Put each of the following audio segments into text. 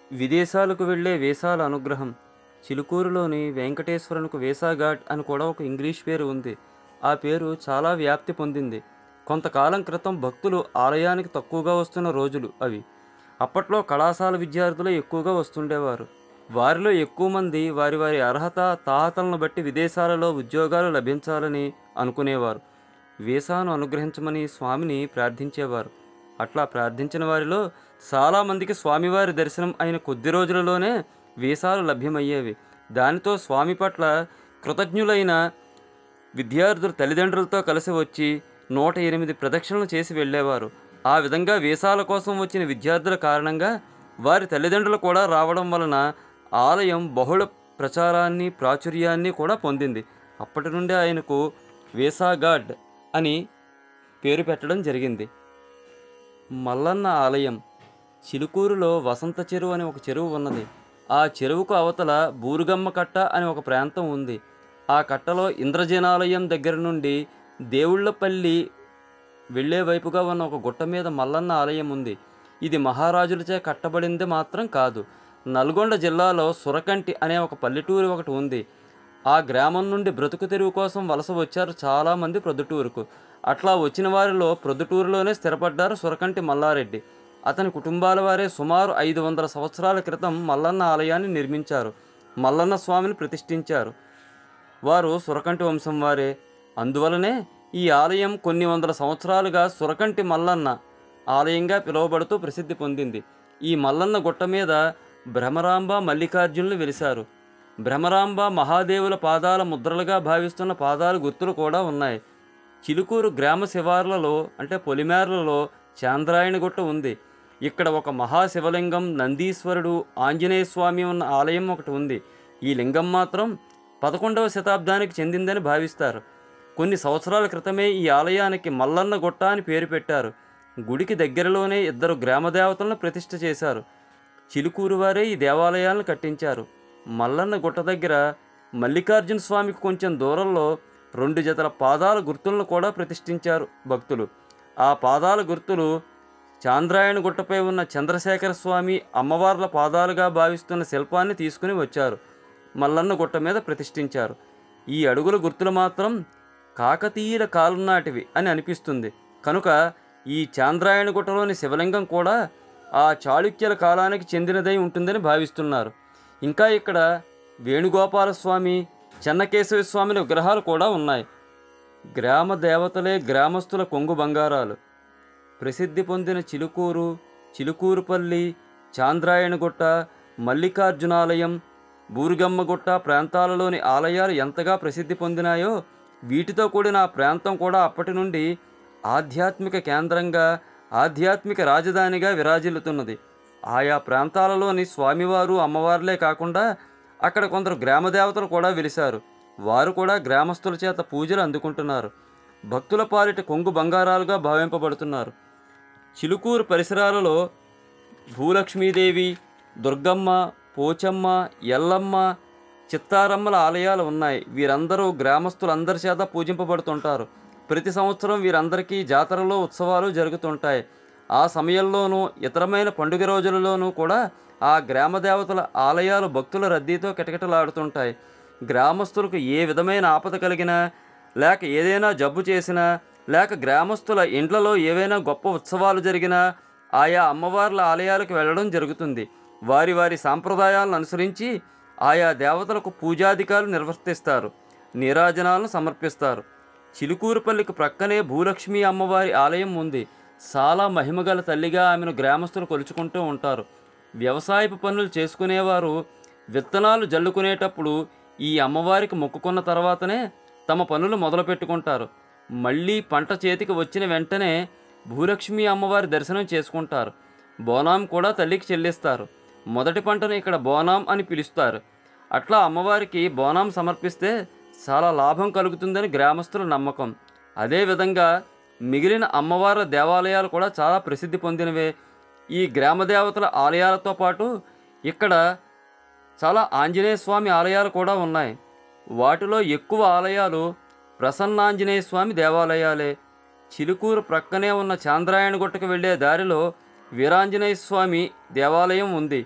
విదేశాలకు వెళ్ళే వేసాల అనుగ్రహం చిలుకూరులోని వెంకటేశ్వరునికి వేసాఘాట్ అని కూడా ఒక ఇంగ్లీష్ పేరు ఉంది ఆ పేరు చాలా వ్యాప్తి పొందింది కొంతకాలం క్రితం భక్తులు ఆలయానికి తక్కువగా వస్తున్న రోజులు అవి అప్పట్లో కళాశాల విద్యార్థులు ఎక్కువగా వస్తుండేవారు వారిలో ఎక్కువ మంది వారి వారి అర్హత తాహతలను బట్టి విదేశాలలో ఉద్యోగాలు లభించాలని అనుకునేవారు వీసాను అనుగ్రహించమని స్వామిని ప్రార్థించేవారు అట్లా ప్రార్థించిన వారిలో చాలామందికి స్వామివారి దర్శనం అయిన కొద్ది రోజులలోనే వీసాలు లభ్యమయ్యేవి దానితో స్వామి పట్ల కృతజ్ఞులైన విద్యార్థులు తల్లిదండ్రులతో కలిసి వచ్చి నూట ఎనిమిది ప్రదక్షిణలు చేసి వెళ్ళేవారు ఆ విధంగా వీసాల కోసం వచ్చిన విద్యార్థుల కారణంగా వారి తల్లిదండ్రులు కూడా రావడం వలన ఆలయం బహుళ ప్రచారాన్ని ప్రాచుర్యాన్ని కూడా పొందింది అప్పటి నుండి ఆయనకు వీసా గాడ్ అని పేరు పెట్టడం జరిగింది మల్లన్న ఆలయం చిలుకూరులో వసంత చెరువు అనే ఒక చెరువు ఉన్నది ఆ చెరువుకు అవతల బూరుగమ్మ కట్ట అనే ఒక ప్రాంతం ఉంది ఆ కట్టలో ఇంద్రజనాలయం దగ్గర నుండి దేవుళ్ళపల్లి వెళ్ళే వైపుగా ఉన్న ఒక గుట్ట మీద మల్లన్న ఆలయం ఉంది ఇది మహారాజులచే కట్టబడింది మాత్రం కాదు నల్గొండ జిల్లాలో సురకంటి అనే ఒక పల్లెటూరు ఒకటి ఉంది ఆ గ్రామం నుండి బ్రతుకు తెరువు కోసం వలస వచ్చారు చాలామంది ప్రొద్దుటూరుకు అట్లా వచ్చిన వారిలో ప్రొద్దుటూరులోనే స్థిరపడ్డారు సురకంటి మల్లారెడ్డి అతని కుటుంబాల వారే సుమారు ఐదు వందల సంవత్సరాల క్రితం మల్లన్న ఆలయాన్ని నిర్మించారు మల్లన్న స్వామిని ప్రతిష్ఠించారు వారు సురకంటి వంశం వారే అందువలనే ఈ ఆలయం కొన్ని వందల సంవత్సరాలుగా సురకంటి మల్లన్న ఆలయంగా పిలువబడుతూ ప్రసిద్ధి పొందింది ఈ మల్లన్న గుట్ట మీద భ్రమరాంబ మల్లికార్జునులు వెలిశారు భ్రమరాంబ మహాదేవుల పాదాల ముద్రలుగా భావిస్తున్న పాదాల గుర్తులు కూడా ఉన్నాయి చిలుకూరు గ్రామ శివార్లలో అంటే పొలిమేర్లలో చాంద్రాయణ గుట్ట ఉంది ఇక్కడ ఒక మహాశివలింగం నందీశ్వరుడు ఆంజనేయ స్వామి ఉన్న ఆలయం ఒకటి ఉంది ఈ లింగం మాత్రం పదకొండవ శతాబ్దానికి చెందిందని భావిస్తారు కొన్ని సంవత్సరాల క్రితమే ఈ ఆలయానికి మల్లన్న గుట్ట అని పేరు పెట్టారు గుడికి దగ్గరలోనే ఇద్దరు గ్రామదేవతలను ప్రతిష్ఠ చేశారు చిలుకూరు వారే ఈ దేవాలయాలను కట్టించారు మల్లన్న గుట్ట దగ్గర మల్లికార్జున స్వామికి కొంచెం దూరంలో రెండు జతల పాదాల గుర్తులను కూడా ప్రతిష్ఠించారు భక్తులు ఆ పాదాల గుర్తులు చాంద్రాయణ గుట్టపై ఉన్న చంద్రశేఖర స్వామి అమ్మవార్ల పాదాలుగా భావిస్తున్న శిల్పాన్ని తీసుకుని వచ్చారు మల్లన్న గుట్ట మీద ప్రతిష్ఠించారు ఈ అడుగుల గుర్తులు మాత్రం కాకతీయుల కాలం నాటివి అని అనిపిస్తుంది కనుక ఈ చాంద్రాయణ గుట్టలోని శివలింగం కూడా ఆ చాళుక్యుల కాలానికి చెందినదై ఉంటుందని భావిస్తున్నారు ఇంకా ఇక్కడ వేణుగోపాల స్వామి చెన్నకేశవ స్వామిల విగ్రహాలు కూడా ఉన్నాయి గ్రామ దేవతలే గ్రామస్తుల కొంగు బంగారాలు ప్రసిద్ధి పొందిన చిలుకూరు చిలుకూరుపల్లి చాంద్రాయణగుట్ట మల్లికార్జునాలయం బూరుగమ్మగుట్ట ప్రాంతాలలోని ఆలయాలు ఎంతగా ప్రసిద్ధి పొందినాయో వీటితో కూడిన ఆ ప్రాంతం కూడా అప్పటి నుండి ఆధ్యాత్మిక కేంద్రంగా ఆధ్యాత్మిక రాజధానిగా విరాజిల్లుతున్నది ఆయా ప్రాంతాలలోని స్వామివారు అమ్మవార్లే కాకుండా అక్కడ కొందరు గ్రామదేవతలు కూడా వెలిశారు వారు కూడా గ్రామస్తుల చేత పూజలు అందుకుంటున్నారు భక్తుల పాలిట కొంగు బంగారాలుగా భావింపబడుతున్నారు చిలుకూరు పరిసరాలలో భూలక్ష్మీదేవి దుర్గమ్మ పోచమ్మ ఎల్లమ్మ చిత్తారమ్మల ఆలయాలు ఉన్నాయి వీరందరూ గ్రామస్తులందరి చేత పూజింపబడుతుంటారు ప్రతి సంవత్సరం వీరందరికీ జాతరలో ఉత్సవాలు జరుగుతుంటాయి ఆ సమయంలోనూ ఇతరమైన పండుగ రోజులలోనూ కూడా ఆ గ్రామ దేవతల ఆలయాలు భక్తుల రద్దీతో కిటకిటలాడుతుంటాయి గ్రామస్తులకు ఏ విధమైన ఆపద కలిగినా లేక ఏదైనా జబ్బు చేసినా లేక గ్రామస్తుల ఇండ్లలో ఏవైనా గొప్ప ఉత్సవాలు జరిగినా ఆయా అమ్మవార్ల ఆలయాలకు వెళ్ళడం జరుగుతుంది వారి వారి సాంప్రదాయాలను అనుసరించి ఆయా దేవతలకు పూజాధికారులు నిర్వర్తిస్తారు నీరాజనాలను సమర్పిస్తారు చిలుకూరుపల్లికి ప్రక్కనే భూలక్ష్మి అమ్మవారి ఆలయం ఉంది చాలా మహిమగల తల్లిగా ఆమెను గ్రామస్తులు కొలుచుకుంటూ ఉంటారు వ్యవసాయపు పనులు చేసుకునేవారు విత్తనాలు జల్లుకునేటప్పుడు ఈ అమ్మవారికి మొక్కుకున్న తర్వాతనే తమ పనులు మొదలు పెట్టుకుంటారు మళ్ళీ పంట చేతికి వచ్చిన వెంటనే భూలక్ష్మి అమ్మవారి దర్శనం చేసుకుంటారు బోనాం కూడా తల్లికి చెల్లిస్తారు మొదటి పంటను ఇక్కడ బోనాం అని పిలుస్తారు అట్లా అమ్మవారికి బోనాం సమర్పిస్తే చాలా లాభం కలుగుతుందని గ్రామస్తుల నమ్మకం అదేవిధంగా మిగిలిన అమ్మవార్ల దేవాలయాలు కూడా చాలా ప్రసిద్ధి పొందినవే ఈ గ్రామ దేవతల ఆలయాలతో పాటు ఇక్కడ చాలా ఆంజనేయ స్వామి ఆలయాలు కూడా ఉన్నాయి వాటిలో ఎక్కువ ఆలయాలు ప్రసన్నాంజనేయ స్వామి దేవాలయాలే చిలుకూరు ప్రక్కనే ఉన్న చాంద్రాయణ గుట్టకు వెళ్ళే దారిలో వీరాంజనేయ స్వామి దేవాలయం ఉంది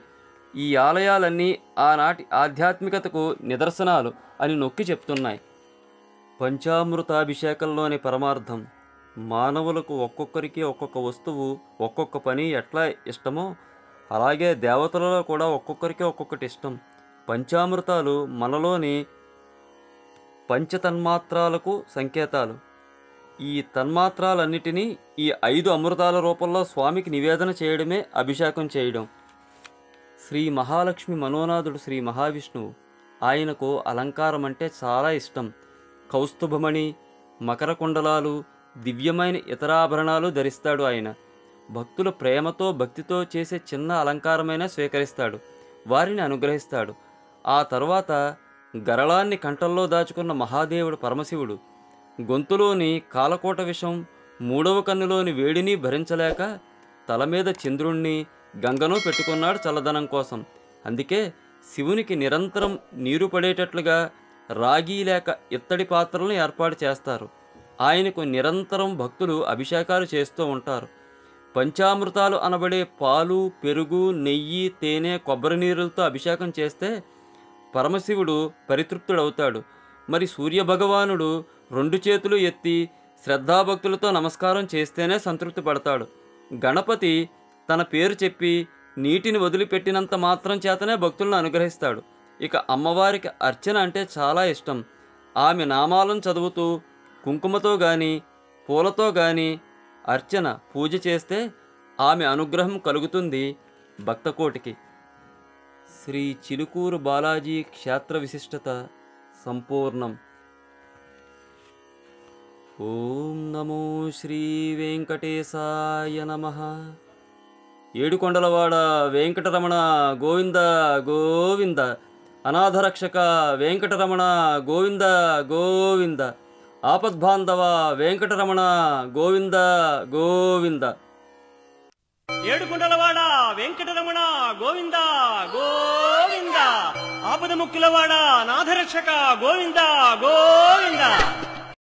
ఈ ఆలయాలన్నీ ఆనాటి ఆధ్యాత్మికతకు నిదర్శనాలు అని నొక్కి చెప్తున్నాయి పంచామృతాభిషేకంలోని పరమార్థం మానవులకు ఒక్కొక్కరికి ఒక్కొక్క వస్తువు ఒక్కొక్క పని ఎట్లా ఇష్టమో అలాగే దేవతలలో కూడా ఒక్కొక్కరికి ఒక్కొక్కటి ఇష్టం పంచామృతాలు మనలోని పంచతన్మాత్రాలకు సంకేతాలు ఈ తన్మాత్రాలన్నిటినీ ఈ ఐదు అమృతాల రూపంలో స్వామికి నివేదన చేయడమే అభిషేకం చేయడం శ్రీ మహాలక్ష్మి మనోనాథుడు శ్రీ మహావిష్ణువు ఆయనకు అలంకారం అంటే చాలా ఇష్టం కౌస్తుభమణి మకర కుండలాలు దివ్యమైన ఇతరాభరణాలు ధరిస్తాడు ఆయన భక్తుల ప్రేమతో భక్తితో చేసే చిన్న అలంకారమైన స్వీకరిస్తాడు వారిని అనుగ్రహిస్తాడు ఆ తరువాత గరళాన్ని కంఠంలో దాచుకున్న మహాదేవుడు పరమశివుడు గొంతులోని కాలకోట విషం మూడవ కన్నులోని వేడిని భరించలేక తల మీద చంద్రుణ్ణి గంగను పెట్టుకున్నాడు చల్లదనం కోసం అందుకే శివునికి నిరంతరం నీరు పడేటట్లుగా రాగి లేక ఇత్తడి పాత్రలను ఏర్పాటు చేస్తారు ఆయనకు నిరంతరం భక్తులు అభిషేకాలు చేస్తూ ఉంటారు పంచామృతాలు అనబడే పాలు పెరుగు నెయ్యి తేనె కొబ్బరి నీరులతో అభిషేకం చేస్తే పరమశివుడు పరితృప్తుడవుతాడు మరి సూర్యభగవానుడు రెండు చేతులు ఎత్తి శ్రద్ధాభక్తులతో నమస్కారం చేస్తేనే సంతృప్తి పడతాడు గణపతి తన పేరు చెప్పి నీటిని వదిలిపెట్టినంత మాత్రం చేతనే భక్తులను అనుగ్రహిస్తాడు ఇక అమ్మవారికి అర్చన అంటే చాలా ఇష్టం ఆమె నామాలను చదువుతూ కుంకుమతో గాని పూలతో గాని అర్చన పూజ చేస్తే ఆమె అనుగ్రహం కలుగుతుంది భక్తకోటికి శ్రీ చిలుకూరు బాలాజీ క్షేత్ర విశిష్టత సంపూర్ణం ఓం నమో శ్రీ వెంకటేశాయ నమ ఏడుకొండలవాడ వెంకటరమణ గోవింద గోవింద అనాథరక్షక వెంకటరమణ గోవింద గోవింద ఆపద్బాంధవ వెంకటరమణ గోవింద గోవింద ఏడుకొండలవాడ వెంకటరమణ గోవింద గోవింద ఆపద ముక్కులవాడ నాథరక్షక గోవింద గోవింద